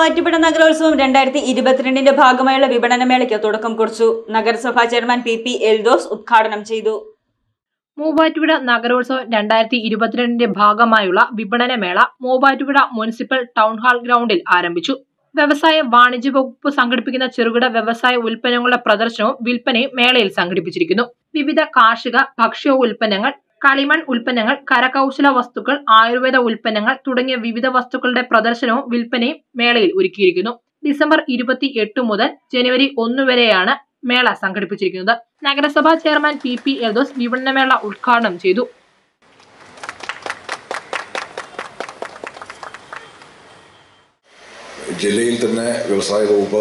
മൂവാറ്റുപുഴ നഗരോത്സവം രണ്ടായിരത്തി ഇരുപത്തിരണ്ടിന്റെ ഭാഗമായുള്ള വിപണനമേളയ്ക്ക് തുടക്കം കുറിച്ചു നഗരസഭാ ചെയർമാൻ പി പി എൽദോസ് ഉദ്ഘാടനം ചെയ്തു മൂവാറ്റുപുഴ നഗരോത്സവം രണ്ടായിരത്തി ഇരുപത്തിരണ്ടിന്റെ ഭാഗമായുള്ള വിപണനമേള മൂവാറ്റുപുഴ മുനിസിപ്പൽ ടൗൺ ഹാൾ ഗ്രൗണ്ടിൽ ആരംഭിച്ചു വ്യവസായ വാണിജ്യ വകുപ്പ് സംഘടിപ്പിക്കുന്ന ചെറുകിട വ്യവസായ ഉൽപ്പന്നങ്ങളുടെ പ്രദർശനവും വിൽപ്പനയും മേളയിൽ സംഘടിപ്പിച്ചിരിക്കുന്നു വിവിധ കാർഷിക ഭക്ഷ്യ ഉൽപ്പന്നങ്ങൾ കളിമൺ ഉൽപ്പന്നങ്ങൾ കരകൗശല വസ്തുക്കൾ ആയുർവേദ ഉൽപ്പന്നങ്ങൾ തുടങ്ങിയ വിവിധ വസ്തുക്കളുടെ പ്രദർശനവും വിൽപ്പനയും മേളയിൽ ഒരുക്കിയിരിക്കുന്നു ഡിസംബർ ഇരുപത്തി എട്ട് മുതൽ ജനുവരി ഒന്ന് വരെയാണ് മേള സംഘടിപ്പിച്ചിരിക്കുന്നത് നഗരസഭാ ചെയർമാൻ പി പി എൽദോസ് വിപണനമേള ഉദ്ഘാടനം ചെയ്തു ജില്ലയിൽ തന്നെ വ്യവസായ വകുപ്പ്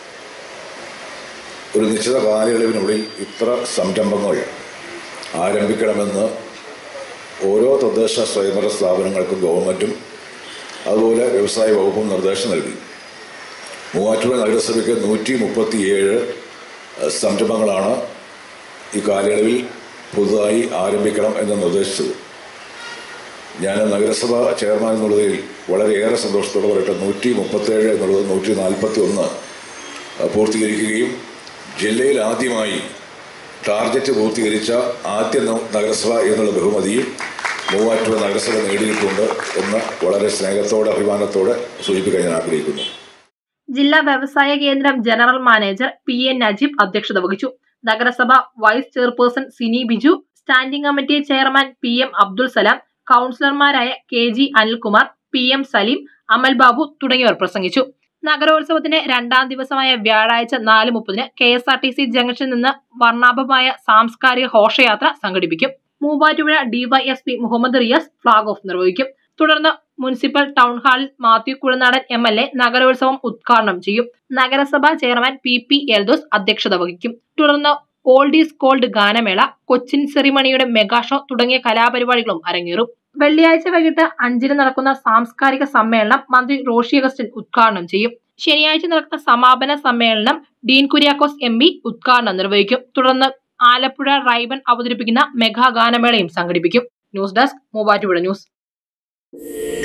ഒരു നിശ്ചിത കാലയളവിനുള്ളിൽ ഇത്ര സംരംഭങ്ങൾ ആരംഭിക്കണമെന്ന് ഓരോ തദ്ദേശ സ്വയംഭരണ സ്ഥാപനങ്ങൾക്കും ഗവൺമെൻറ്റും അതുപോലെ വ്യവസായ വകുപ്പും നിർദ്ദേശം നൽകി മൂവാറ്റുപുഴ നഗരസഭയ്ക്ക് നൂറ്റി മുപ്പത്തിയേഴ് സംരംഭങ്ങളാണ് ഈ കാലയളവിൽ പുതുതായി ആരംഭിക്കണം എന്ന് നിർദ്ദേശിച്ചത് ഞാൻ നഗരസഭ ചെയർമാൻ എന്നുള്ളതിൽ വളരെയേറെ സന്തോഷത്തോടെ പറയട്ടെ നൂറ്റി മുപ്പത്തേഴ് എന്നുള്ളത് നൂറ്റി നാൽപ്പത്തി ഒന്ന് പൂർത്തീകരിക്കുകയും ജില്ലയിൽ ആദ്യമായി ടാർഗറ്റ് പൂർത്തീകരിച്ച ആദ്യ ന- നഗരസഭ എന്നുള്ള ബഹുമതിയും മൂവാറ്റുപുഴ നഗരസഭ നേടിയിട്ടുണ്ട് എന്ന് വളരെ സ്നേഹത്തോടെ അഭിമാനത്തോടെ സൂചിപ്പിക്കാൻ ഞാൻ ആഗ്രഹിക്കുന്നു ജില്ലാ വ്യവസായ കേന്ദ്രം general manager P N Najeeb അധ്യക്ഷത വഹിച്ചു നഗരസഭ vice chairperson Sini Biju standing committee chairman P M Abdul Salam കൗൺസിലർമാരായ K G Anilkumar P M Saleem Amal Babu തുടങ്ങിയവർ പ്രസംഗിച്ചു നഗരോത്സവത്തിന്റെ രണ്ടാം ദിവസമായ വ്യാഴാഴ്ച നാല് മുപ്പതിന് K S R T C ജംഗ്ഷനിൽ നിന്ന് വർണ്ണാഭമായ സാംസ്കാരിക ഘോഷയാത്ര സംഘടിപ്പിക്കും Muvattupuzha DYSP Muhammad Riyas flag off നിർവഹിക്കും തുടർന്ന് മുനിസിപ്പൽ ടൗൺ ഹാളിൽ Mathew Kuzhalnadan M L A നഗരോത്സവം ഉദ്ഘാടനം ചെയ്യും നഗരസഭാ ചെയർമാൻ പി പി എൽദോസ് അധ്യക്ഷത വഹിക്കും തുടർന്ന് ഓൾഡ് ഈസ് കോൾഡ് ഗാനമേള കൊച്ചിൻ സെറിമണിയുടെ മെഗാ ഷോ തുടങ്ങിയ കലാപരിപാടികളും അരങ്ങേറും വെള്ളിയാഴ്ച വൈകിട്ട് അഞ്ചിന് നടക്കുന്ന സാംസ്കാരിക സമ്മേളനം മന്ത്രി റോഷി അഗസ്റ്റിൻ ഉദ്ഘാടനം ചെയ്യും ശനിയാഴ്ച നടക്കുന്ന സമാപന സമ്മേളനം ഡീൻ കുര്യാക്കോസ് എം പി ഉദ്ഘാടനം നിർവഹിക്കും തുടർന്ന് ആലപ്പുഴ റൈബൻ അവതരിപ്പിക്കുന്ന മെഗാ ഗാനമേളയും സംഘടിപ്പിക്കും ന്യൂസ് ഡെസ്ക് മൂവാറ്റുപുഴ ന്യൂസ്